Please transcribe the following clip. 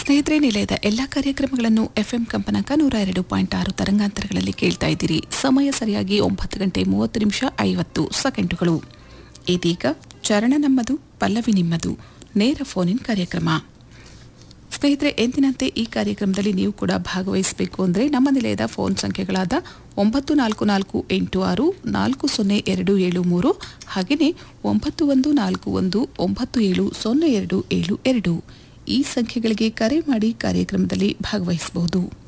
ಸ್ನೇಹಿತರೆ ನಿಲಯದ ಎಲ್ಲಾ ಕಾರ್ಯಕ್ರಮಗಳನ್ನು ಎಫ್ಎಂ ಕಂಪನಾಂಕ ನೂರ ಎರಡು ಪಾಯಿಂಟ್ ಆರು ತರಂಗಾಂತರಗಳಲ್ಲಿ ಕೇಳ್ತಾ ಇದ್ದೀರಿ ಸಮಯ ಸರಿಯಾಗಿ ಒಂಬತ್ತು ಗಂಟೆ ಮೂವತ್ತು ನಿಮಿಷ ಐವತ್ತು ಸೆಕೆಂಡುಗಳು ಇದೀಗ ಚರಣ ನಮ್ಮದು ಪಲ್ಲವಿ ನಿಮ್ಮದು ನೇರ ಫೋನ್ ಇನ್ ಕಾರ್ಯಕ್ರಮ ಸ್ನೇಹಿತರೆ ಎಂದಿನಂತೆ ಈ ಕಾರ್ಯಕ್ರಮದಲ್ಲಿ ನೀವು ಕೂಡ ಭಾಗವಹಿಸಬೇಕು ಅಂದರೆ ನಮ್ಮ ನಿಲಯದ ಫೋನ್ ಸಂಖ್ಯೆಗಳಾದ ಒಂಬತ್ತು ನಾಲ್ಕು ನಾಲ್ಕು ಎಂಟು ಆರು ನಾಲ್ಕು ಸೊನ್ನೆ ಎರಡು ಏಳು ಮೂರು ಹಾಗೆಯೇ ಒಂಬತ್ತು ಒಂದು ನಾಲ್ಕು ಒಂದು ಒಂಬತ್ತು ಏಳು ಸೊನ್ನೆ ಎರಡು ಏಳು ಎರಡು ಈ ಸಂಖ್ಯೆಗಳಿಗೆ ಕರೆ ಮಾಡಿ ಕಾರ್ಯಕ್ರಮದಲ್ಲಿ ಭಾಗವಹಿಸಬಹುದು